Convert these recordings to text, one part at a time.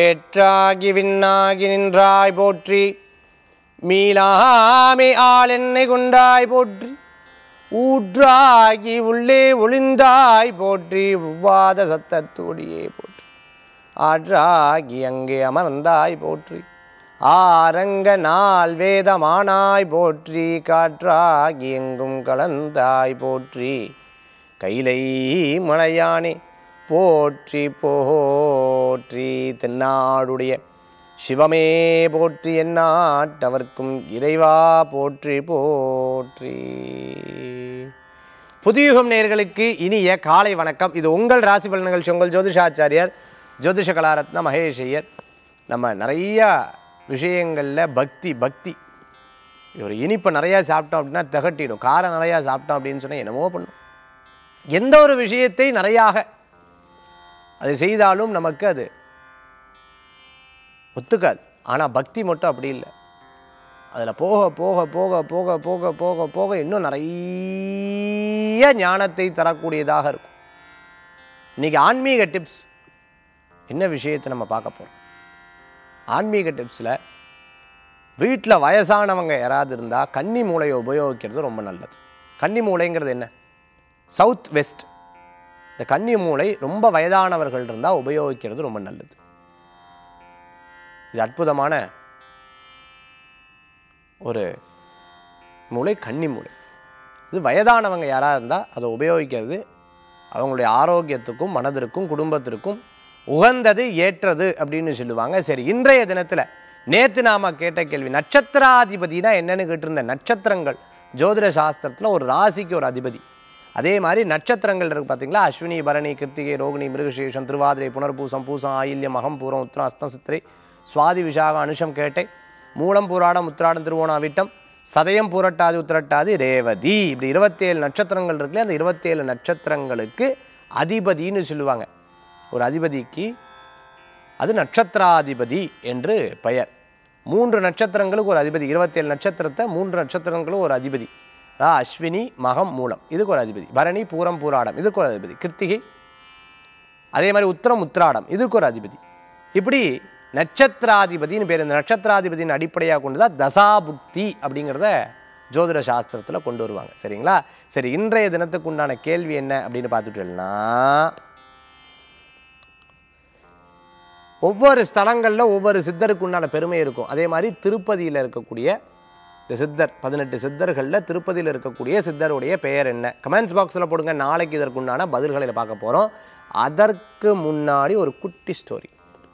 வேற்றாகி விண்ணாகி நின்றாய் போற்றி மீளாமே ஆள் என்னை கொண்டாய் போற்றி ஊற்றாகி உள்ளே ஒளிந்தாய் போற்றி உவ்வாத சத்தத்தோடியே போற்றி ஆற்றாகி அங்கே அமர்ந்தாய் போற்றி ஆரங்க நாள் வேதமானாய் போற்றி காற்றாகி எங்கும் கலந்தாய் போற்றி கைலை மலையானே போற்றி போற்றி தென்னாடுடைய சிவமே போற்றி எந்நாட்டவர்க்கும் இறைவா போற்றி போற்றி புதியுகம் நேயர்களுக்கு இனிய காலை வணக்கம் இது உங்கள் ராசி பலன் நிகழ்ச்சி உங்கள் ஜோதிஷாச்சாரியார் ஜோதிஷ கலாரத்ன மகேஷ் ஐயர் நம்ம நிறையா விஷயங்களில் பக்தி பக்தி ஒரு இனிப்பை நிறையா சாப்பிட்டோம் அப்படின்னா திகட்டிடும் காரம் நிறையா சாப்பிட்டோம் அப்படின்னு சொன்னால் என்னமோ பண்ணும் எந்த ஒரு விஷயத்தை நிறையாக அது செய்தாலும் நமக்கு அது ஒத்துக்காது ஆனால் பக்தி மட்டும் அப்படி இல்லை அதில் போக போக போக போக போக போக போக இன்னும் நிறைய ஞானத்தை தரக்கூடியதாக இருக்கும் இன்றைக்கி ஆன்மீக டிப்ஸ் என்ன விஷயத்தை நம்ம பார்க்க போகிறோம் ஆன்மீக டிப்ஸில் வீட்டில் வயசானவங்க யாராவது இருந்தால் கன்னி மூளையை உபயோகிக்கிறது ரொம்ப நல்லது கன்னி மூளைங்கிறது என்ன சவுத் வெஸ்ட் இந்த கன்னி மூளை ரொம்ப வயதானவர்கள் இருந்தால் உபயோகிக்கிறது ரொம்ப நல்லது இது அற்புதமான ஒரு மூளை கன்னி மூளை இது வயதானவங்க யாராக இருந்தால் அதை உபயோகிக்கிறது அவங்களுடைய ஆரோக்கியத்துக்கும் மனதிற்கும் குடும்பத்திற்கும் உகந்தது ஏற்றது அப்படின்னு சொல்லுவாங்க சரி இன்றைய தினத்தில் நேற்று நாம கேட்ட கேள்வி நட்சத்திராதிபதினா என்னன்னு கேட்டிருந்த நட்சத்திரங்கள் ஜோதிட சாஸ்திரத்தில் ஒரு ராசிக்கு ஒரு அதிபதி அதே மாதிரி நட்சத்திரங்கள் இருக்கு பார்த்தீங்களா அஸ்வினி பரணி கிருத்திகை ரோகிணி மிருகசேஷம் திருவாதிரை புனர்பூசம் பூசம் ஆயில்யம் அகம் பூரம் உத்திரம் அஸ்தம் சித்திரை சுவாதி விஷாக அனுஷம் கேட்டை மூலம் பூராடம் உத்திராடம் திருவோணாவிட்டம் சதயம் பூரட்டாதி உத்திரட்டாதி ரேவதி இப்படி இருபத்தேழு நட்சத்திரங்கள் இருக்குல்ல அந்த இருபத்தேழு நட்சத்திரங்களுக்கு அதிபதின்னு சொல்லுவாங்க ஒரு அதிபதிக்கு அது நட்சத்திராதிபதி என்று பெயர் மூன்று நட்சத்திரங்களுக்கு ஒரு அதிபதி இருபத்தேழு நட்சத்திரத்தை மூன்று நட்சத்திரங்களும் ஒரு அதிபதி அதாவது அஸ்வினி மகம் மூலம் இதுக்கு ஒரு அதிபதி பரணி பூரம் பூராடம் இதுக்கு ஒரு அதிபதி கிருத்திகை அதே மாதிரி உத்திரம் உத்திராடம் இதுக்கு ஒரு அதிபதி இப்படி நட்சத்திராதிபதின்னு பேர் இந்த நட்சத்திராதிபதியின் அடிப்படையாக கொண்டு தான் தசாபுக்தி அப்படிங்கிறத ஜோதிட சாஸ்திரத்தில் கொண்டு வருவாங்க சரிங்களா சரி இன்றைய தினத்துக்கு உண்டான கேள்வி என்ன அப்படின்னு பார்த்துட்டோம்னா ஒவ்வொரு ஸ்தலங்களில் ஒவ்வொரு சித்தருக்கு உண்டான பெருமை இருக்கும் அதே மாதிரி திருப்பதியில் இருக்கக்கூடிய இந்த சித்தர் பதினெட்டு சித்தர்களில் திருப்பதியில் இருக்கக்கூடிய சித்தருடைய பெயர் என்ன கமெண்ட்ஸ் பாக்ஸில் போடுங்க நாளைக்கு இதற்கு உண்டான பதில்களை பார்க்க போகிறோம் அதற்கு முன்னாடி ஒரு குட்டி ஸ்டோரி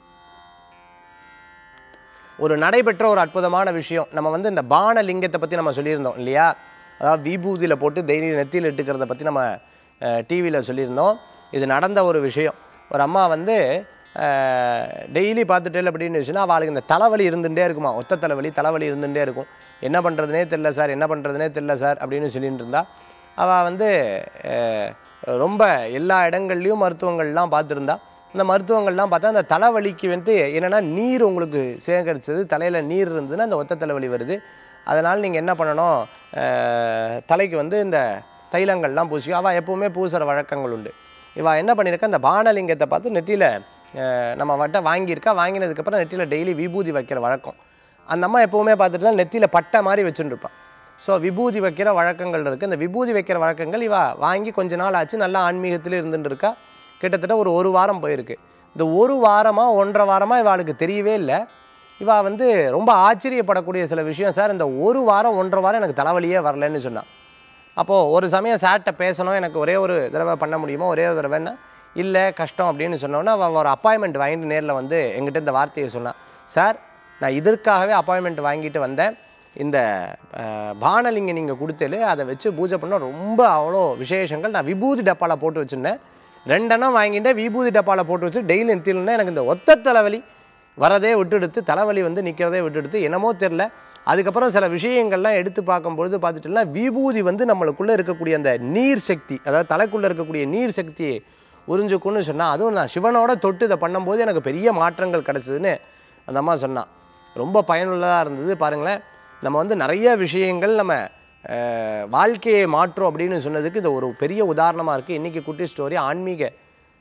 ஒரு நடைபெற்ற ஒரு அற்புதமான விஷயம் நம்ம வந்து இந்த பானலிங்கத்தை பற்றி நம்ம சொல்லியிருந்தோம் இல்லையா அதாவது விபூதியில் போட்டு டெய்லி நெத்தியில் இட்டுக்கிறத பற்றி நம்ம டிவியில் சொல்லியிருந்தோம் இது நடந்த ஒரு விஷயம் ஒரு அம்மா வந்து டெய்லி பார்த்துட்டே அப்படின்னு வச்சுன்னா அவளுக்கு இந்த தலைவலி இருந்துகிட்டே இருக்குமா ஒத்த தலைவலி தலைவலி இருந்துகிட்டே இருக்கும் என்ன பண்ணுறதுனே தெரில சார் என்ன பண்ணுறதுனே தெரில சார் அப்படின்னு சொல்லிட்டு இருந்தா அவள் வந்து அஹ், ரொம்ப எல்லா இடங்கள்லையும் மருத்துவங்கள்லாம் பார்த்துருந்தா இந்த மருத்துவங்கள்லாம் பார்த்தா அந்த தலைவலிக்கு வந்து என்னென்னா நீர் உங்களுக்கு சேகரிச்சது தலையில் நீர் இருந்ததுன்னா அந்த ஒத்த தலைவலி வருது அதனால் நீங்கள் என்ன பண்ணணும் அஹ், தலைக்கு வந்து இந்த தைலங்கள்லாம் பூசி அவள் எப்போவுமே பூசுகிற வழக்கங்கள் உண்டு இவள் என்ன பண்ணியிருக்கா இந்த பானலிங்கத்தை பார்த்து நெற்றியில் நம்ம வட்ட வாங்கியிருக்கா வாங்கினதுக்கப்புறம் நெற்றியில் டெய்லி விபூதி வைக்கிற வழக்கம் அந்த அம்மா எப்போவுமே பார்த்துட்டுனா நெத்தியில் பட்டை மாதிரி வச்சுட்டுருப்பான் ஸோ விபூதி வைக்கிற வழக்கங்கள் இருக்குது இந்த விபூதி வைக்கிற வழக்கங்கள் இவ வாங்கி கொஞ்ச நாள் ஆச்சு நல்லா ஆன்மீகத்தில் இருந்துட்டு இருக்கா கிட்டத்தட்ட ஒரு ஒரு வாரம் போயிருக்கு இந்த ஒரு வாரமாக ஒன்றரை வாரமாக இவாளுக்கு தெரியவே இல்லை இவா வந்து ரொம்ப ஆச்சரியப்படக்கூடிய சில விஷயம் சார் இந்த ஒரு வாரம் ஒன்றரை வாரம் எனக்கு தலைவலியே வரலன்னு சொன்னான் அப்போது ஒரு சமயம் சார்கிட்ட பேசணும் எனக்கு ஒரே ஒரு தடவை பண்ண முடியுமா ஒரே ஒரு தடவைன்னா இல்லை கஷ்டம் அப்படின்னு சொன்னோன்னா அவன் ஒரு அப்பாயின்மெண்ட் வாங்கிட்டு நேரில் வந்து எங்கிட்ட இந்த வார்த்தையை சொன்னான் சார் நான் இதற்காகவே அப்பாயின்மெண்ட் வாங்கிட்டு வந்தேன் இந்த அஹ், பானலிங்க நீங்கள் கொடுத்தது அதை வச்சு பூஜை பண்ண ரொம்ப அவ்வளோ விசேஷங்கள் நான் விபூதி டப்பாவில் போட்டு வச்சுருந்தேன் ரெண்டெண்ணம் வாங்கிட்டு விபூதி டப்பாவில் போட்டு வச்சு டெய்லி நிறுத்தினா எனக்கு இந்த ஒத்த தலைவலி வரதே விட்டுடுத்து தலைவலி வந்து நிற்கிறதே விட்டுடுத்து என்னமோ தெரில அதுக்கப்புறம் சில விஷயங்கள்லாம் எடுத்து பார்க்கும்பொழுது பார்த்துட்டோம்னா விபூதி வந்து நம்மளுக்குள்ளே இருக்கக்கூடிய அந்த நீர் சக்தி அதாவது தலைக்குள்ளே இருக்கக்கூடிய நீர் சக்தியை உறிஞ்சுக்குன்னு சொன்னால் அதுவும் நான் சிவனோட தொட்டு இதை பண்ணும்போது எனக்கு பெரிய மாற்றங்கள் கிடச்சிதுன்னு அந்த அம்மா சொன்னான் ரொம்ப பயனுள்ளதாக இருந்தது பாருங்களேன் நம்ம வந்து நிறைய விஷயங்கள் நம்ம அஹ், வாழ்க்கையை மாற்றும் அப்படின்னு சொன்னதுக்கு இது ஒரு பெரிய உதாரணமாக இருக்குது இன்றைக்கி குட்டி ஸ்டோரி ஆன்மீக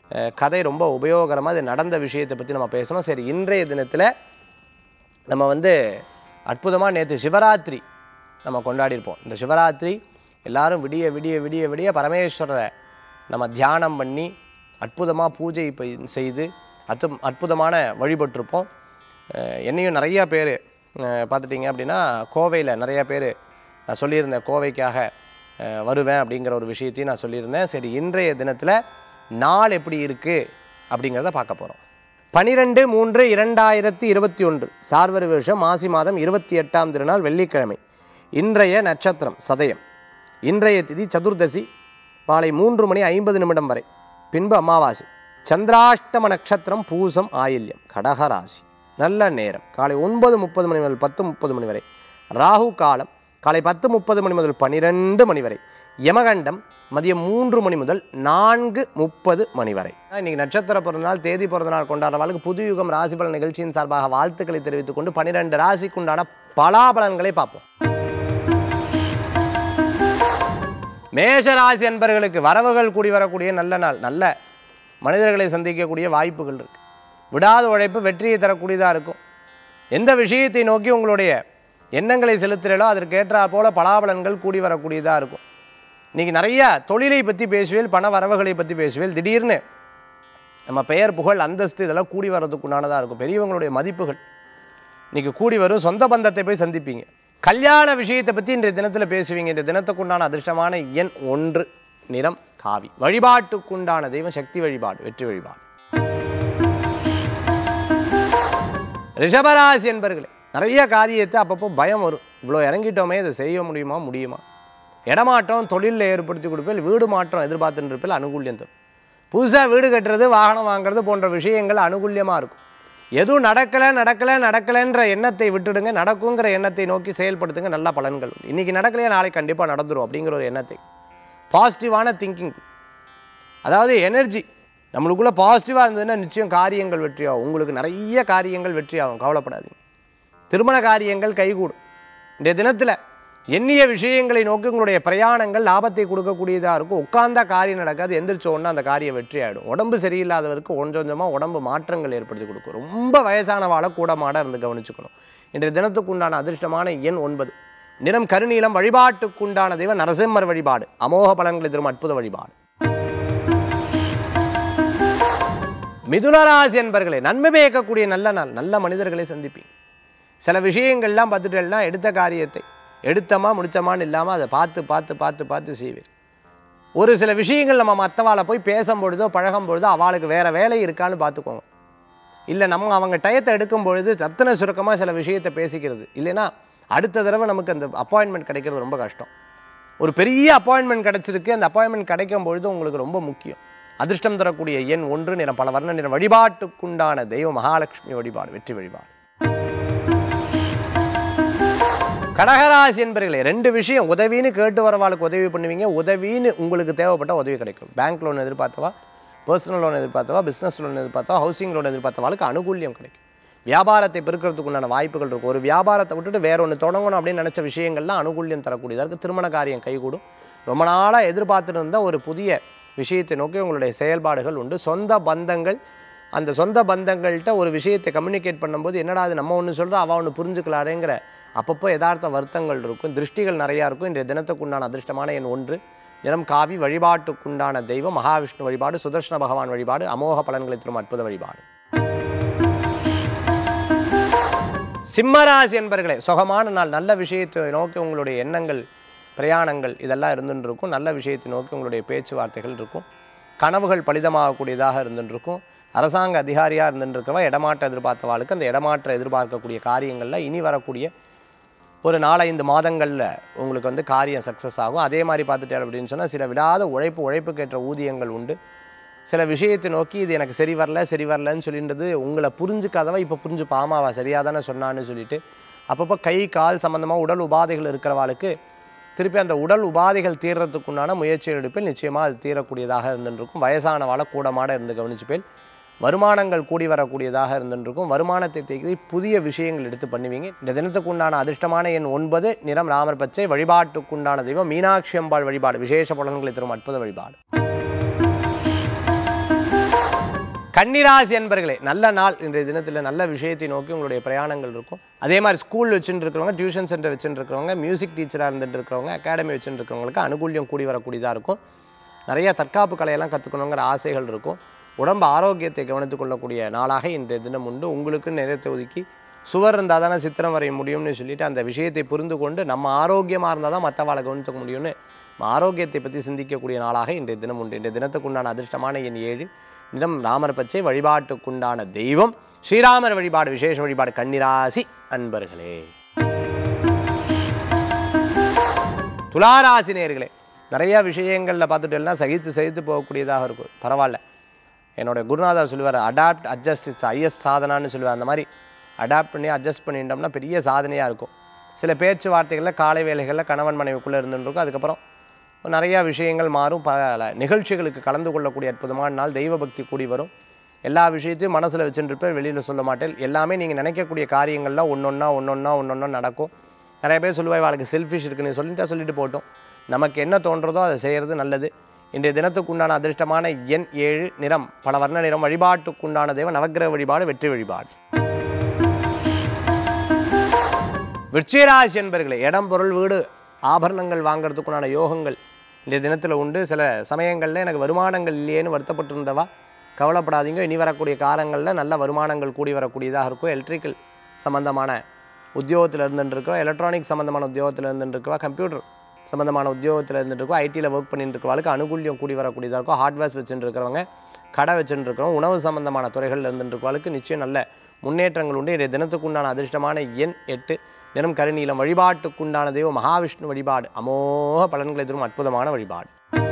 அஹ், கதை ரொம்ப உபயோகரமாக இது நடந்த விஷயத்தை பற்றி நம்ம பேசணும் சரி இன்றைய தினத்தில் நம்ம வந்து அற்புதமாக நேற்று சிவராத்திரி நம்ம கொண்டாடியிருப்போம் இந்த சிவராத்திரி எல்லாரும் விடிய விடிய விடிய விடிய பரமேஸ்வரரை நம்ம தியானம் பண்ணி அற்புதமாக பூஜை ப- செய்து அத்து அற்புதமான வழிபட்டிருப்போம் அஹ் என்னையும் நிறையா பேர் பார்த்துட்டிங்க அப்படின்னா கோவையில் நிறையா பேர் நான் சொல்லியிருந்தேன் கோவைக்காக அஹ், வருவேன் அப்படிங்கிற ஒரு விஷயத்தையும் நான் சொல்லியிருந்தேன் சரி இன்றைய தினத்தில் நாள் எப்படி இருக்குது அப்படிங்கிறத பார்க்க போகிறோம் பனிரெண்டு மூன்று இரண்டாயிரத்தி இருபத்தி ஒன்று சார்வரி வருஷம் மாசி மாதம் இருபத்தி எட்டாம் திருநாள் வெள்ளிக்கிழமை இன்றைய நட்சத்திரம் சதயம் இன்றைய திதி சதுர்தசி மாலை மூன்று மணி ஐம்பது நிமிடம் வரை பின்பு அமாவாசை சந்திராஷ்டம நட்சத்திரம் பூசம் ஆயில்யம் கடகராசி நல்ல நேரம் காலை ஒன்பது முப்பது மணி முதல் பத்து முப்பது மணி வரை ராகு காலம் காலை பத்து முப்பது மணி முதல் பன்னிரெண்டு மணி வரை யமகண்டம் மதியம் மூன்று மணி முதல் நான்கு முப்பது மணி வரை இன்னைக்கு நட்சத்திர பிறந்தநாள் தேதி பிறந்தநாள் கொண்டாடுறவர்களுக்கு புதுயுகம் ராசி பலன் நிகழ்ச்சியின் சார்பாக வாழ்த்துக்களை தெரிவித்துக் கொண்டு பன்னிரெண்டு ராசிக்குண்டான பலாபலன்களை பார்ப்போம் மேஷராசி என்பர்களுக்கு வரவுகள் கூடி வரக்கூடிய நல்ல நாள் நல்ல மனிதர்களை சந்திக்கக்கூடிய வாய்ப்புகள் இருக்கு விடாத உழைப்பு வெற்றியை தரக்கூடியதாக இருக்கும் எந்த விஷயத்தை நோக்கி உங்களுடைய எண்ணங்களை செலுத்துகிறீர்களோ அதற்கேற்றா போல பலாபலன்கள் கூடி வரக்கூடியதாக இருக்கும் இன்றைக்கி நிறைய தொழிலை பற்றி பேசுவேல் பண வரவுகளை பற்றி பேசுவேல் திடீர்னு நம்ம பெயர் புகழ் அந்தஸ்து இதெல்லாம் கூடி வர்றதுக்குண்டானதாக இருக்கும் பெரியவங்களுடைய மதிப்புகள் இன்னைக்கு கூடி வரும் சொந்த பந்தத்தை போய் சந்திப்பீங்க கல்யாண விஷயத்தை பற்றி இன்றைய தினத்தில் பேசுவீங்க இந்த தினத்துக்குண்டான அதிர்ஷ்டமான எண் ஒன்று நிறம் காவி வழிபாட்டுக்குண்டான தெய்வம் சக்தி வழிபாடு வெற்றி வழிபாடு ரிஷபராசி என்பர்களே நிறைய காரியத்தை அப்பப்போ பயம் வரும் இவ்வளோ இறங்கிட்டோமே இதை செய்ய முடியுமா முடியுமா இடமாற்றம் தொழிலில் ஏற்படுத்தி கொடுப்பேன் வீடு மாற்றம் எதிர்பார்த்துட்டு இருப்பில் அனுகூல்யம் தரும் புதுசாக வீடு கட்டுறது வாகனம் வாங்குறது போன்ற விஷயங்கள் அனுகூல்யமாக இருக்கும் எதுவும் நடக்கலை நடக்கலை நடக்கலைன்ற எண்ணத்தை விட்டுடுங்க நடக்குங்கிற எண்ணத்தை நோக்கி செயல்படுத்துங்க நல்ல பலன்கள் உண்டு இன்றைக்கி நடக்கலையா நாளைக்கு கண்டிப்பாக நடந்துரும் அப்படிங்கிற ஒரு எண்ணத்தை பாசிட்டிவான திங்கிங் அதாவது எனர்ஜி நம்மளுக்குள்ளே பாசிட்டிவாக இருந்ததுன்னா நிச்சயம் காரியங்கள் வெற்றியாகும் உங்களுக்கு நிறைய காரியங்கள் வெற்றியாகும் கவலைப்படாதீங்க திருமண காரியங்கள் கைகூடும் இந்த தினத்தில் எண்ணிய விஷயங்களை நோக்கி உங்களுடைய பிரயாணங்கள் லாபத்தை கொடுக்கக்கூடியதாக இருக்கும் உட்கார்ந்தா காரியம் நடக்காது எந்திரிச்ச உடனே அந்த காரியம் வெற்றி ஆகிடும் உடம்பு சரியில்லாதவருக்கு கொஞ்சம் கொஞ்சமாக உடம்பு மாற்றங்கள் ஏற்படுத்தி கொடுக்கும் ரொம்ப வயசானவாளை கூட மாட இருந்து கவனிச்சுக்கணும் இன்றைய தினத்துக்கு உண்டான அதிர்ஷ்டமான எண் ஒன்பது நிறம் கருநீலம் வழிபாட்டுக்குண்டான தெய்வம் நரசிம்மர் வழிபாடு அமோக பலன்களை தரும் அற்புத வழிபாடு மிதுனராசி என்பர்களே நன்மை பயக்கக்கூடிய நல்ல நாள் நல்ல மனிதர்களை சந்திப்பீங்க சில விஷயங்கள்லாம் பார்த்துட்டேன்னா எடுத்த காரியத்தை எடுத்தமா முடிச்சமான்னு இல்லாமல் அதை பார்த்து பார்த்து பார்த்து பார்த்து செய்வீர் ஒரு சில விஷயங்கள் நம்ம மற்றவாளை போய் பேசும் பொழுதோ பழகும் பொழுதோ அவளுக்கு வேற வேலை இருக்கான்னு பார்த்துக்கோங்க இல்லை நம்ம அவங்க டயத்தை எடுக்கும் பொழுது சத்தன சுருக்கமாக சில விஷயத்தை பேசிக்கிறது இல்லைன்னா அடுத்த தடவை நமக்கு அந்த அப்பாயின்மெண்ட் கிடைக்கிறது ரொம்ப கஷ்டம் ஒரு பெரிய அப்பாயின்மெண்ட் கிடைச்சிருக்கு அந்த அப்பாயின்மெண்ட் கிடைக்கும் பொழுது உங்களுக்கு ரொம்ப முக்கியம் அதிர்ஷ்டம் தரக்கூடிய எண் ஒன்று நிறம் பல வர்ண நிறம் வழிபாட்டுக்குண்டான தெய்வம் மகாலட்சுமி வழிபாடு வெற்றி வழிபாடு கடகராசி என்பர்களே ரெண்டு விஷயம் உதவின்னு கேட்டு வரவாளுக்கு உதவி பண்ணுவீங்க உதவின்னு உங்களுக்கு தேவைப்பட்ட உதவி கிடைக்கும் பேங்க் லோன் எதிர்பார்த்தவா பர்சனல் லோன் எதிர்பார்த்தவா பிஸ்னஸ் லோன் எதிர்பார்த்தவா ஹவுசிங் லோன் எதிர்பார்த்தவாளுக்கு அனுகூல்யம் கிடைக்கும் வியாபாரத்தை பெருக்கிறதுக்கு உண்டான வாய்ப்புகள் இருக்கும் ஒரு வியாபாரத்தை விட்டுட்டு வேற ஒன்று தொடங்கணும் அப்படின்னு நினச்ச விஷயங்கள்லாம் அனுகூல்யம் தரக்கூடியதாக இருக்குது திருமண காரியம் கைகூடும் ரொம்ப நாளாக எதிர்பார்த்துட்டு இருந்த ஒரு புதிய விஷயத்தை நோக்கி உங்களுடைய செயல்பாடுகள் உண்டு சொந்த பந்தங்கள் அந்த சொந்த பந்தங்கள்கிட்ட ஒரு விஷயத்தை கம்யூனிகேட் பண்ணும்போது என்னடா அது நம்ம ஒன்று சொல்கிறோம் அவள் ஒன்று புரிஞ்சுக்கலாரேங்கிற அப்பப்போ யதார்த்த வருத்தங்கள் இருக்கும் திருஷ்டிகள் நிறையா இருக்கும் இன்றைய தினத்துக்குண்டான அதிர்ஷ்டமான எண் ஒன்று நிறம் காவி வழிபாட்டுக்குண்டான தெய்வம் மகாவிஷ்ணு வழிபாடு சுதர்ஷன பகவான் வழிபாடு அமோக பலன்களை தரும் அற்புத வழிபாடு சிம்மராசி என்பர்களே சுகமான நாள் நல்ல விஷயத்தை நோக்கி உங்களுடைய எண்ணங்கள் பிரயாணங்கள் இதெல்லாம் இருந்துட்டு இருக்கும் நல்ல விஷயத்தை நோக்கி உங்களுடைய பேச்சுவார்த்தைகள் இருக்கும் கனவுகள் பலிதமாகக்கூடியதாக இருந்துட்டு இருக்கும் அரசாங்க அதிகாரியாக இருந்துட்டு இருக்கவா இடமாற்ற எதிர்பார்த்தவாளுக்கு அந்த இடமாற்ற எதிர்பார்க்கக்கூடிய காரியங்களில் இனி வரக்கூடிய ஒரு நாலஞ்சு மாதங்களில் உங்களுக்கு வந்து காரியம் சக்ஸஸ் ஆகும் அதே மாதிரி பார்த்துட்டேன் அப்படின்னு சொன்னால் சில விடாத உழைப்பு உழைப்புக்கேற்ற ஊதியங்கள் உண்டு சில விஷயத்தை நோக்கி இது எனக்கு சரி வரல சரி வரலன்னு சொல்லின்றது உங்களை புரிஞ்சுக்காதவா இப்போ புரிஞ்சு பாமாவா சரியாக தானே சொன்னான்னு சொல்லிட்டு அப்பப்போ கை கால் சம்மந்தமாக உடல் உபாதைகள் இருக்கிறவாளுக்கு திருப்பி அந்த உடல் உபாதைகள் தீர்றதுக்குண்டான முயற்சி எடுப்பில் நிச்சயமாக அது தீரக்கூடியதாக இருந்துருக்கும் வயசானவாளை கூடமாட இருந்து கவனிச்சுப்பேன் வருமானங்கள் கூடி வரக்கூடியதாக இருந்துருக்கும் வருமானத்தை தேக்கி புதிய விஷயங்கள் எடுத்து பண்ணுவீங்க இந்த தினத்துக்கு உண்டான அதிர்ஷ்டமான எண் ஒன்பது நிறம் ராமர் பச்சை வழிபாட்டுக்குண்டான தெய்வம் மீனாட்சி அம்பாள் வழிபாடு விசேஷ பலன்களை தரும் அற்புத வழிபாடு கன்னிராசி என்பர்களே நல்ல நாள் இன்றைய தினத்தில் நல்ல விஷயத்தை நோக்கி உங்களுடைய பிரயாணங்கள் இருக்கும் அதே மாதிரி ஸ்கூல் வச்சுட்டு இருக்கிறவங்க டியூஷன் சென்டர் வச்சுட்டு இருக்கிறவங்க மியூசிக் டீச்சராக இருந்துட்டு இருக்கிறவங்க அகாடமி வச்சுட்டு இருக்கிறவங்களுக்கு அனுகூல்யம் கூடி வரக்கூடியதாக இருக்கும் நிறைய தற்காப்பு கலையெல்லாம் கற்றுக்கணுங்கிற ஆசைகள் இருக்கும் உடம்பு ஆரோக்கியத்தை கவனித்துக் கொள்ளக்கூடிய நாளாக இன்றைய தினம் உண்டு உங்களுக்கு நேரத்தை ஒதுக்கி சுவர் இருந்தால் தானே சித்திரம் வரைய முடியும்னு சொல்லிட்டு அந்த விஷயத்தை புரிந்து கொண்டு நம்ம ஆரோக்கியமாக இருந்தால் தான் மற்றவாளை கவனித்துக்க முடியும்னு நம்ம ஆரோக்கியத்தை பற்றி சிந்திக்கக்கூடிய நாளாக இன்றைய தினம் உண்டு இன்றைய தினத்துக்குண்டான அதிர்ஷ்டமான எண் ஏழு நிறம் ராமர் பச்சை வழிபாட்டுக்குண்டான தெய்வம் ஸ்ரீராமர் வழிபாடு விசேஷ வழிபாடு கன்னிராசி அன்பர்களே துளாராசி நேர்களே நிறைய விஷயங்களில் பார்த்துட்டேன்னா சகித்து சகித்து போகக்கூடியதாக இருக்கும் பரவாயில்ல என்னோட குருநாதர் சொல்லுவார் அடாப்ட் அட்ஜஸ்ட் இட்ஸ் ஐஎஸ் சாதனான்னு சொல்லுவார் அந்த மாதிரி அடாப்ட் பண்ணி அட்ஜஸ்ட் பண்ணிட்டோம்னா பெரிய சாதனையாக இருக்கும் சில பேச்சுவார்த்தைகளில் காலை வேலைகளில் கணவன் மனைவிக்குள்ளே இருந்துருக்கும் அதுக்கப்புறம் நிறையா விஷயங்கள் மாறும் பல நிகழ்ச்சிகளுக்கு கலந்து கொள்ளக்கூடிய அற்புதமான நாள் தெய்வ பக்தி கூடி வரும் எல்லா விஷயத்தையும் மனசில் வச்சுருப்பேன் வெளியில் சொல்ல மாட்டேன் எல்லாமே நீங்கள் நினைக்கக்கூடிய காரியங்கள்லாம் ஒன்றொன்னா ஒன்றொன்னா ஒன்றொன்னா நடக்கும் நிறைய பேர் சொல்லுவாய் வாழ்க்கை செல்ஃபிஷ் இருக்குன்னு சொல்லிட்டா சொல்லிட்டு போட்டோம் நமக்கு என்ன தோன்றதோ அதை செய்கிறது நல்லது இன்றைய தினத்துக்கு உண்டான அதிர்ஷ்டமான எண் ஏழு நிறம் பல வர்ண நிறம் வழிபாட்டுக்குண்டான தெய்வம் நவக்கிரக வழிபாடு வெற்றி வழிபாடு விருச்சிகராசி என்பர்களே இடம் பொருள் வீடு ஆபரணங்கள் வாங்குறதுக்குண்டான யோகங்கள் இந்த தினத்தில் உண்டு சில சமயங்களில் எனக்கு வருமானங்கள் இல்லையேன்னு வருத்தப்பட்டிருந்தவா கவலைப்படாதீங்க இனி வரக்கூடிய காலங்களில் நல்ல வருமானங்கள் கூடி வரக்கூடியதாக இருக்கும் எலக்ட்ரிக்கல் சம்மந்தமான உத்தியோகத்தில் இருந்துட்டுருக்கோம் எலக்ட்ரானிக் சம்மந்தமான உத்தியோகத்தில் இருந்துட்டுருக்கவா கம்ப்யூட்டர் சம்மந்தமான உத்தியோகத்தில் இருந்துட்டு ஐடியில் ஒர்க் பண்ணிட்டு இருக்கவாளுக்கு அனுகூல்யம் கூடி வரக்கூடியதாக இருக்கும் ஹார்ட்வேர்ஸ் வச்சுட்டு இருக்கிறவங்க கடை வச்சுட்டு இருக்கிறவங்க உணவு சம்மந்தமான துறைகளில் இருந்துட்டு இருக்கவாளுக்கு நிச்சயம் நல்ல முன்னேற்றங்கள் உண்டு இன்றைய தினத்துக்குண்டான அதிர்ஷ்டமான எண் எட்டு நிறம் கருநீலம் வழிபாட்டுக்குண்டான தெய்வம் மகாவிஷ்ணு வழிபாடு அமோக பலன்களை தரும் அற்புதமான வழிபாடு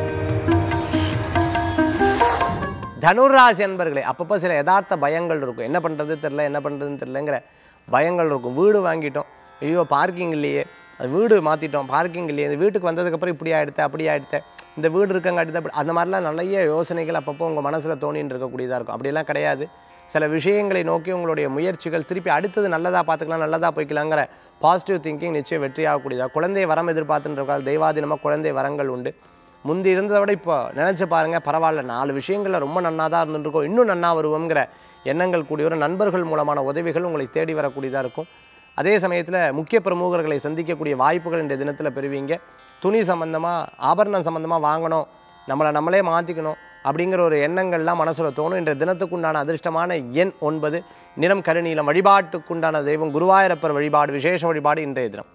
தனுராசி அன்பர்களே அப்பப்போ சில யதார்த்த பயங்கள் இருக்கும் என்ன பண்ணுறது தெரில என்ன பண்ணுறதுன்னு தெரிலங்கிற பயங்கள் இருக்கும் வீடு வாங்கிட்டோம் ஐயோ பார்க்கிங் இல்லையே அது வீடு மாற்றிட்டோம் பார்க்கிங் இல்லையே இந்த வீட்டுக்கு வந்ததுக்கப்புறம் இப்படி ஆகிடுத்த அப்படி ஆகிடுத்த இந்த வீடு இருக்கங்காட்டி தான் அப்படி அந்த மாதிரிலாம் நிறைய யோசனைகள் அப்பப்போ உங்கள் மனசில் தோணின்னு இருக்கக்கூடியதாக இருக்கும் அப்படியெல்லாம் கிடையாது சில விஷயங்களை நோக்கி உங்களுடைய முயற்சிகள் திருப்பி அடுத்தது நல்லதாக பார்த்துக்கலாம் நல்லதாக போய்க்கலாங்கிற பாசிட்டிவ் திங்கிங் நிச்சயம் வெற்றி ஆகக்கூடியதா குழந்தை வரம் எதிர்பார்த்துட்டு தெய்வாதீனமாக குழந்தை வரங்கள் உண்டு முந்தி இருந்ததை விட இப்போ நினச்சி பாருங்கள் பரவாயில்ல நாலு விஷயங்களில் ரொம்ப நன்னா தான் இருந்துருக்கோம் இன்னும் நன்னா வருவோங்கிற எண்ணங்கள் கூடிய ஒரு நண்பர்கள் மூலமான உதவிகள் உங்களை தேடி வரக்கூடியதாக இருக்கும் அதே சமயத்தில் முக்கிய பிரமுகர்களை சந்திக்கக்கூடிய வாய்ப்புகள் இந்த தினத்தில் பெறுவீங்க துணி சம்மந்தமாக ஆபரணம் சம்மந்தமாக வாங்கணும் நம்மளை நம்மளே மாற்றிக்கணும் அப்படிங்கிற ஒரு எண்ணங்கள்லாம் மனசில் தோணும் இன்றைய தினத்துக்குண்டான அதிர்ஷ்டமான எண் ஒன்பது நிறம் கருநீலம் வழிபாட்டுக்குண்டான தெய்வம் குருவாயூரப்பர் வழிபாடு விசேஷ வழிபாடு இன்றைய தினம்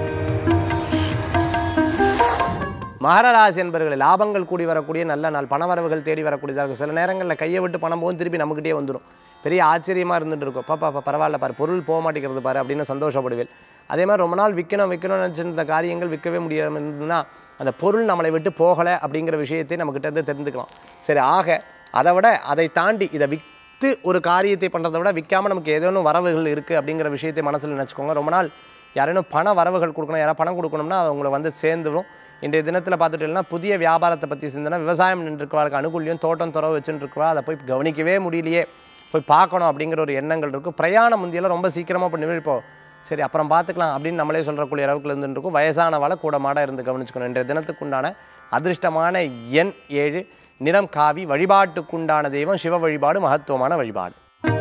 மகர ராசி என்பர்களை லாபங்கள் கூடி வரக்கூடிய நல்ல நாள் பணவரவுகள் தேடி வரக்கூடியதாக இருக்கும் சில நேரங்களில் கையை விட்டு பணம் போகும் திருப்பி நம்மக்கிட்டே வந்துடும் பெரிய ஆச்சரியமாக இருந்துட்டு இருக்கும் பாப்பா பா பரவாயில்ல பாரு பொருள் போக மாட்டேங்கிறது பாரு அப்படின்னு சந்தோஷப்படுவேன் அதே மாதிரி ரொம்ப நாள் விற்கணும் விற்கணும்னு நினச்சிருந்த காரியங்கள் விற்கவே முடியாமல் இருந்ததுன்னா அந்த பொருள் நம்மளை விட்டு போகலை அப்படிங்கிற விஷயத்தை நம்மக்கிட்ட இருந்து தெரிஞ்சுக்கலாம் சரி ஆக அதை விட அதை தாண்டி இதை விற்று ஒரு காரியத்தை பண்ணுறதை விட விற்காமல் நமக்கு ஏதோ ஒன்று வரவுகள் இருக்குது அப்படிங்கிற விஷயத்தை மனசில் நினச்சிக்கோங்க ரொம்ப நாள் யாரேனும் பண வரவுகள் கொடுக்கணும் யாராவது பணம் கொடுக்கணும்னா அவங்கள வந்து சேர்ந்துடும் இன்றைய தினத்தில் பார்த்துட்டீங்கன்னா புதிய வியாபாரத்தை பற்றி சிந்தனை விவசாயம் நின்றுருக்கவாளுக்கு அனுகூல்யம் தோட்டம் துறவு வச்சுட்டு இருக்கவா அதை போய் கவனிக்கவே முடியலையே போய் பார்க்கணும் அப்படிங்கிற ஒரு எண்ணங்கள் இருக்கும் பிரயாணம் முந்தியெல்லாம் ரொம்ப சீக்கிரமாக பண்ணி இப்போ சரி அப்புறம் பார்த்துக்கலாம் அப்படின்னு நம்மளே சொல்கிறக்கூடிய அளவுக்கு இருந்துட்டு இருக்கும் வயசானவாளை கூட மாட இருந்து கவனிச்சுக்கணும் இன்றைய தினத்துக்குண்டான அதிர்ஷ்டமான எண் ஏழு நிறம் காவி வழிபாட்டுக்குண்டான தெய்வம் சிவ வழிபாடு மகத்துவமான வழிபாடு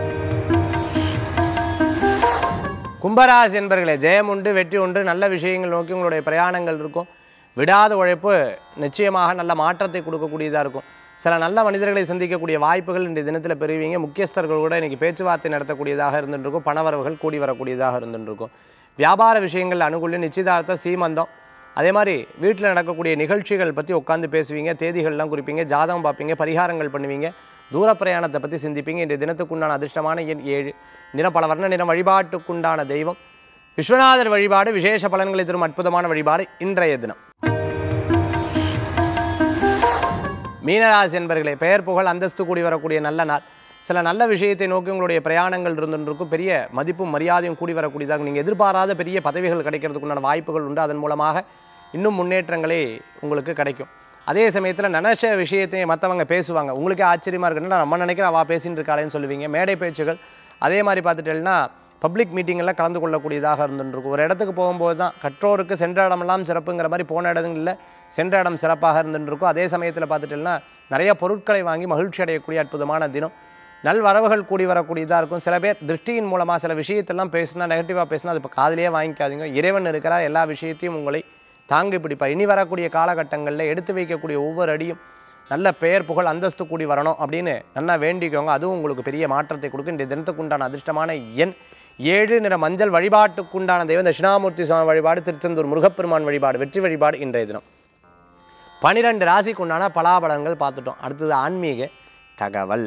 கும்பராசி என்பர்களே ஜெயம் உண்டு வெற்றி உண்டு நல்ல விஷயங்கள் நோக்கி உங்களுடைய பிரயாணங்கள் இருக்கும் விடாத உழைப்பு நிச்சயமாக நல்ல மாற்றத்தை கொடுக்கக்கூடியதாக இருக்கும் சில நல்ல மனிதர்களை சந்திக்கக்கூடிய வாய்ப்புகள் இன்றைய தினத்தில் பெறுவீங்க முக்கியஸ்தர்கள் கூட இன்றைக்கி பேச்சுவார்த்தை நடத்தக்கூடியதாக இருந்துருக்கும் பணவரவுகள் கூடி வரக்கூடியதாக இருந்துருக்கும் வியாபார விஷயங்கள் அனுகூலம் நிச்சயதார்த்தம் சீமந்தம் அதே மாதிரி வீட்டில் நடக்கக்கூடிய நிகழ்ச்சிகள் பற்றி உட்காந்து பேசுவீங்க தேதிகள்லாம் குறிப்பீங்க ஜாதகம் பார்ப்பீங்க பரிகாரங்கள் பண்ணுவீங்க தூர பிரயாணத்தை பற்றி சிந்திப்பீங்க இன்றைய தினத்துக்குண்டான அதிர்ஷ்டமான எண் ஏழு நிறம் பல வர்ண நிறம் வழிபாட்டுக்குண்டான தெய்வம் விஸ்வநாதர் வழிபாடு விசேஷ பலன்களை தரும் அற்புதமான வழிபாடு இன்றைய தினம் மீனராசி என்பர்களே பெயர் புகழ் அந்தஸ்து கூடி வரக்கூடிய நல்ல நாள் சில நல்ல விஷயத்தை நோக்கி உங்களுடைய பிரயாணங்கள் இருந்துருக்கும் பெரிய மதிப்பும் மரியாதையும் கூடி வரக்கூடியதாக நீங்கள் எதிர்பாராத பெரிய பதவிகள் கிடைக்கிறதுக்குண்டான வாய்ப்புகள் உண்டு அதன் மூலமாக இன்னும் முன்னேற்றங்களே உங்களுக்கு கிடைக்கும் அதே சமயத்தில் நினச்ச விஷயத்தையும் மற்றவங்க பேசுவாங்க உங்களுக்கே ஆச்சரியமாக இருக்குன்னா நம்ம நினைக்கிற அவள் பேசின்னு இருக்காளேன்னு சொல்லுவீங்க மேடை பேச்சுகள் அதே மாதிரி பார்த்துட்டேன்னா பப்ளிக் மீட்டிங்கெல்லாம் கலந்து கொள்ளக்கூடியதாக இருந்துருக்கும் ஒரு இடத்துக்கு போகும்போது தான் கற்றோருக்கு சென்ற இடமெல்லாம் சிறப்புங்கிற மாதிரி போன இடங்களில் சென்ற இடம் சிறப்பாக இருந்துருக்கும் அதே சமயத்தில் பார்த்துட்டேன்னா நிறைய பொருட்களை வாங்கி மகிழ்ச்சி அடையக்கூடிய அற்புதமான தினம் நல் வரவுகள் கூடி வரக்கூடியதாக இருக்கும் சில பேர் திருஷ்டியின் மூலமாக சில விஷயத்தெல்லாம் பேசினா நெகட்டிவாக பேசினா அது இப்போ காதிலேயே வாங்கிக்காதீங்க இறைவன் இருக்கிறார் எல்லா விஷயத்தையும் உங்களை தாங்கி பிடிப்பார் இனி வரக்கூடிய காலகட்டங்களில் எடுத்து வைக்கக்கூடிய ஒவ்வொரு அடியும் நல்ல பெயர் புகழ் அந்தஸ்து கூடி வரணும் அப்படின்னு நல்லா வேண்டிக்கோங்க அதுவும் உங்களுக்கு பெரிய மாற்றத்தை கொடுக்கும் இந்த தினத்துக்குண்டான அதிர்ஷ்டமான எண் ஏழு நிற மஞ்சள் வழிபாட்டுக்குண்டான தெய்வம் தட்சிணாமூர்த்தி சுவாமி வழிபாடு திருச்செந்தூர் முருகப்பெருமான் வழிபாடு வெற்றி வழிபாடு இன்றைய தினம் பனிரெண்டு ராசிக்குண்டான பலாபலன்கள் பார்த்துட்டோம் அடுத்தது ஆன்மீக தகவல்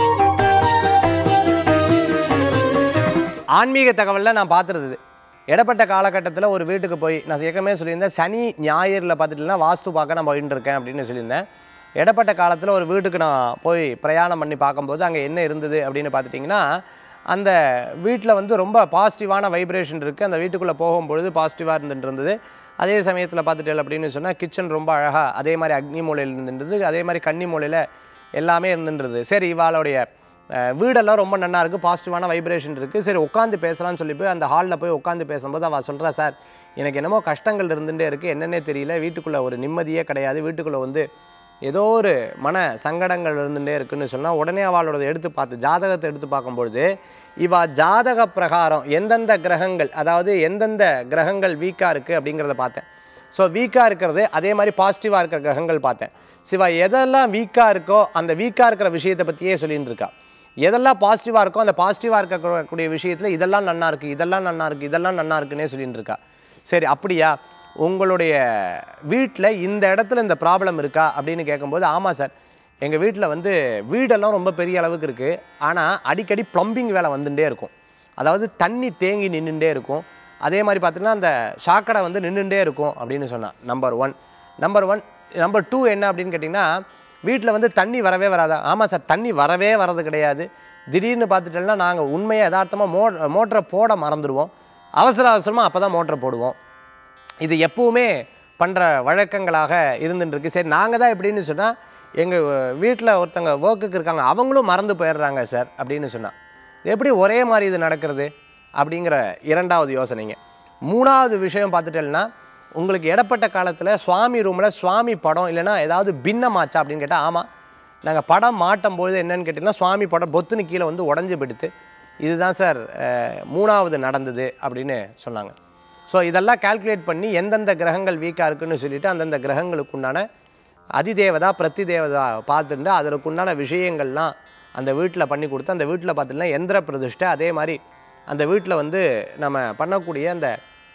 ஆன்மீக தகவலில் நான் பார்த்துருது இடப்பட்ட காலகட்டத்தில் ஒரு வீட்டுக்கு போய் நான் ஏற்கனவே சொல்லியிருந்தேன் சனி ஞாயிறில் பார்த்துட்டுனா வாஸ்து பார்க்க நான் போயிட்டு இருக்கேன் அப்படின்னு சொல்லியிருந்தேன் இடப்பட்ட காலத்தில் ஒரு வீட்டுக்கு நான் போய் பிரயாணம் பண்ணி பார்க்கும்போது அங்கே என்ன இருந்தது அப்படின்னு பார்த்துட்டிங்கன்னா அந்த வீட்டில் வந்து ரொம்ப பாசிட்டிவான வைப்ரேஷன் இருக்குது அந்த வீட்டுக்குள்ளே போகும்பொழுது பாசிட்டிவாக இருந்துட்டு இருந்தது அதே சமயத்தில் பார்த்துட்டேன் அப்படின்னு சொன்னால் கிச்சன் ரொம்ப அழகாக அதே மாதிரி அக்னி மூலையில் இருந்துருந்தது அதே மாதிரி கன்னி மூலையில் எல்லாமே இருந்துன்றது சரி இவாளுடைய அஹ், வீடெல்லாம் ரொம்ப நல்லா இருக்குது பாசிட்டிவான வைப்ரேஷன் இருக்குது சரி உட்காந்து பேசலாம்னு சொல்லி போய் அந்த ஹாலில் போய் உட்காந்து பேசும்போது அவள் சொல்கிறா சார் எனக்கு என்னமோ கஷ்டங்கள் இருந்துகிட்டே இருக்குது என்னன்னே தெரியல வீட்டுக்குள்ளே ஒரு நிம்மதியே கிடையாது வீட்டுக்குள்ளே வந்து ஏதோ ஒரு மன சங்கடங்கள் இருந்துகிட்டே இருக்குன்னு சொன்னால் உடனே அவளோட எடுத்து பார்த்து ஜாதகத்தை எடுத்து பார்க்கும்பொழுது இவா ஜாதக பிரகாரம் எந்தெந்த கிரகங்கள் அதாவது எந்தெந்த கிரகங்கள் வீக்காக இருக்குது அப்படிங்கிறத பார்த்தேன் ஸோ வீக்காக இருக்கிறது அதே மாதிரி பாசிட்டிவாக இருக்கிற கிரகங்கள் பார்த்தேன் சிவா எதெல்லாம் வீக்காக இருக்கோ அந்த வீக்காக இருக்கிற விஷயத்தை பற்றியே சொல்லிட்டு இருக்கா எதெல்லாம் பாசிட்டிவாக இருக்கோ அந்த பாசிட்டிவாக இருக்கக்கூடிய விஷயத்தில் இதெல்லாம் நன்னா இருக்குது இதெல்லாம் நன்னா இருக்குது இதெல்லாம் நன்னா இருக்குன்னே சொல்லிட்டு இருக்கா சரி அப்படியா உங்களுடைய வீட்டில் இந்த இடத்துல இந்த ப்ராப்ளம் இருக்கா அப்படின்னு கேட்கும்போது ஆமாம் சார் எங்கள் வீட்டில் வந்து வீடெல்லாம் ரொம்ப பெரிய அளவுக்கு இருக்குது ஆனால் அடிக்கடி ப்ளம்பிங் வேலை வந்துட்டே இருக்கும் அதாவது தண்ணி தேங்கி நின்றுட்டே இருக்கும் அதே மாதிரி பார்த்தீங்கன்னா அந்த சாக்கடை வந்து நின்றுட்டே இருக்கும் அப்படின்னு சொன்னான் number one number one number two என்ன அப்படின்னு கேட்டிங்கன்னா வீட்டில் வந்து தண்ணி வரவே வராதா ஆமாம் சார் தண்ணி வரவே வரது கிடையாது திடீர்னு பார்த்துட்டோம்னா நாங்கள் உண்மையை யதார்த்தமாக மோ மோட்டரை போட மறந்துடுவோம் அவசர அவசரமாக அப்போ தான் மோட்டரை போடுவோம் இது எப்பவுமே பண்ணுற வழக்கங்களாக இருந்துட்டுருக்கு சரி நாங்கள் தான் எப்படின்னு சொன்னால் எங்கள் வீட்டில் ஒருத்தங்க ஒர்க்குக்கு இருக்காங்க அவங்களும் மறந்து போயிடுறாங்க சார் அப்படின்னு சொன்னால் எப்படி ஒரே மாதிரி இது நடக்கிறது அப்படிங்கிற இரண்டாவது யோசனைங்க மூணாவது விஷயம் பார்த்துட்டேன்னா உங்களுக்கு இடப்பட்ட காலத்தில் சுவாமி ரூமில் சுவாமி படம் இல்லைன்னா ஏதாவது பின்னமாச்சா அப்படின்னு கேட்டால் ஆமாம் நாங்கள் படம் மாட்டும் பொழுது என்னன்னு கேட்டிங்கன்னா சுவாமி படம் பொத்துன்னு கீழே வந்து உடஞ்சி போயிடுத்து இதுதான் சார் அஹ், மூணாவது நடந்தது அப்படின்னு சொன்னாங்க ஸோ இதெல்லாம் கால்குலேட் பண்ணி எந்தெந்த கிரகங்கள் வீக்காக இருக்குன்னு சொல்லிட்டு அந்தந்த கிரகங்களுக்கு உண்டான அதிதேவதா பிரதி தேவதா பார்த்துட்டு அதற்கு உண்டான விஷயங்கள்லாம் அந்த வீட்டில் பண்ணி கொடுத்து அந்த வீட்டில் பார்த்துட்டுனா எந்திர பிரதிஷ்டை அதே மாதிரி அந்த வீட்டில் வந்து நம்ம பண்ணக்கூடிய அந்த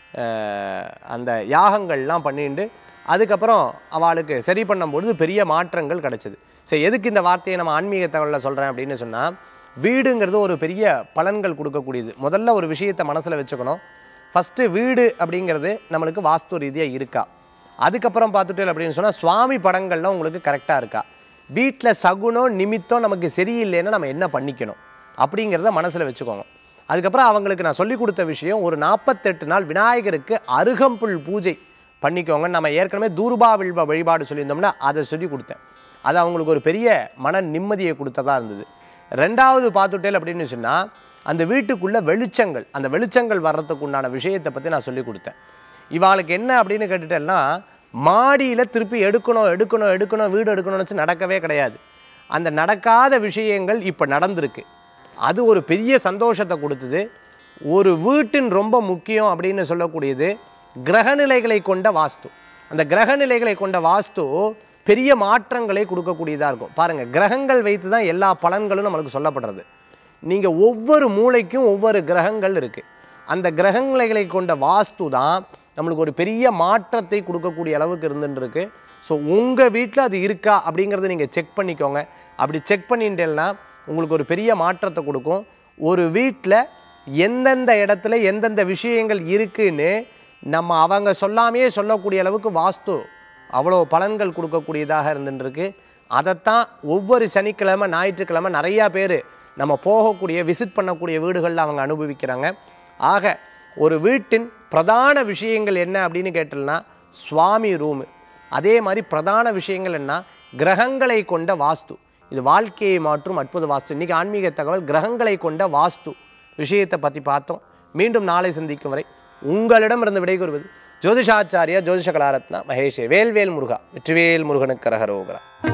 அஹ், அந்த யாகங்கள்லாம் பண்ணிட்டு அதுக்கப்புறம் அவளுக்கு சரி பண்ணும்பொழுது பெரிய மாற்றங்கள் கிடச்சிது சரி எதுக்கு இந்த வார்த்தையை நம்ம ஆன்மீக தகவலில் சொல்கிறேன் அப்படின்னு சொன்னால் வீடுங்கிறது ஒரு பெரிய பலன்கள் கொடுக்கக்கூடியது முதல்ல ஒரு விஷயத்தை மனசில் வச்சுக்கணும் ஃபஸ்ட்டு வீடு அப்படிங்கிறது நம்மளுக்கு வாஸ்து ரீதியாக இருக்கா அதுக்கப்புறம் பார்த்துட்டு அப்படின்னு சொன்னால் சுவாமி படங்கள்லாம் உங்களுக்கு கரெக்டாக இருக்கா வீட்டில் சகுனம் நிமித்தம் நமக்கு சரியில்லைன்னா நம்ம என்ன பண்ணிக்கணும் அப்படிங்கிறத மனசில் வச்சுக்கோங்க அதுக்கப்புறம் அவங்களுக்கு நான் சொல்லி கொடுத்த விஷயம் ஒரு நாற்பத்தெட்டு நாள் விநாயகருக்கு அருகம்புல் பூஜை பண்ணிக்கோங்க நம்ம ஏற்கனவே தூர்பா வில்வ வழிபாடு சொல்லியிருந்தோம்னா அதை சொல்லி கொடுத்தேன் அது அவங்களுக்கு ஒரு பெரிய மன நிம்மதியை கொடுத்ததா இருந்தது ரெண்டாவது பார்த்துட்டேல் அப்படின்னு சொன்னால் அந்த வீட்டுக்குள்ளே வெளிச்சங்கள் அந்த வெளிச்சங்கள் வர்றதுக்கு உண்டான விஷயத்தை பற்றி நான் சொல்லி கொடுத்தேன் இவாளுக்கு என்ன அப்படின்னு கேட்டுட்டேன்னா மாடியில் திருப்பி எடுக்கணும் எடுக்கணும் எடுக்கணும் வீடு எடுக்கணும்னு வச்சு நடக்கவே கிடையாது அந்த நடக்காத விஷயங்கள் இப்போ நடந்திருக்கு அது ஒரு பெரிய சந்தோஷத்தை கொடுத்தது ஒரு வீட்டின் ரொம்ப முக்கியம் அப்படின்னு சொல்லக்கூடியது கிரகநிலைகளை கொண்ட வாஸ்து அந்த கிரகநிலைகளை கொண்ட வாஸ்து பெரிய மாற்றங்களை கொடுக்கக்கூடியதாக இருக்கும் பாருங்கள் கிரகங்கள் வைத்து தான் எல்லா பலன்களும் நம்மளுக்கு சொல்லப்படுறது நீங்கள் ஒவ்வொரு மூளைக்கும் ஒவ்வொரு கிரகங்கள் இருக்குது அந்த கிரகநிலைகளை கொண்ட வாஸ்து தான் நம்மளுக்கு ஒரு பெரிய மாற்றத்தை கொடுக்கக்கூடிய அளவுக்கு இருந்துட்டு இருக்கு ஸோ உங்கள் வீட்டில் அது இருக்கா அப்படிங்கிறத நீங்கள் செக் பண்ணிக்கோங்க அப்படி செக் பண்ணிட்டேன்னா உங்களுக்கு ஒரு பெரிய மாற்றத்தை கொடுக்கும் ஒரு வீட்டில் எந்தெந்த இடத்துல எந்தெந்த விஷயங்கள் இருக்குன்னு நம்ம அவங்க சொல்லாமையே சொல்லக்கூடிய அளவுக்கு வாஸ்து அவ்வளோ பலன்கள் கொடுக்கக்கூடியதாக இருந்துட்டு இருக்கு அதைத்தான் ஒவ்வொரு சனிக்கிழமை ஞாயிற்றுக்கிழமை நிறையா பேர் நம்ம போகக்கூடிய விசிட் பண்ணக்கூடிய வீடுகளில் அவங்க அனுபவிக்கிறாங்க ஆக ஒரு வீட்டின் பிரதான விஷயங்கள் என்ன அப்படின்னு கேட்டோம்னா சுவாமி ரூமு அதே மாதிரி பிரதான விஷயங்கள் என்ன கிரகங்களை கொண்ட வாஸ்து இது வாழ்க்கையை மாற்றும் அற்புத வாஸ்து இன்றைக்கி ஆன்மீக தகவல் கிரகங்களை கொண்ட வாஸ்து விஷயத்தை பற்றி பார்த்தோம் மீண்டும் நாளை சந்திக்கும் வரை உங்களிடமிருந்து விடைகூறுவது ஜோதிஷாச்சாரியா ஜோதிஷ கலாரத்னா மகேஷே வேல்வேல் முருகா வெற்றிவேல் முருகனுக்கு கரகரோகரா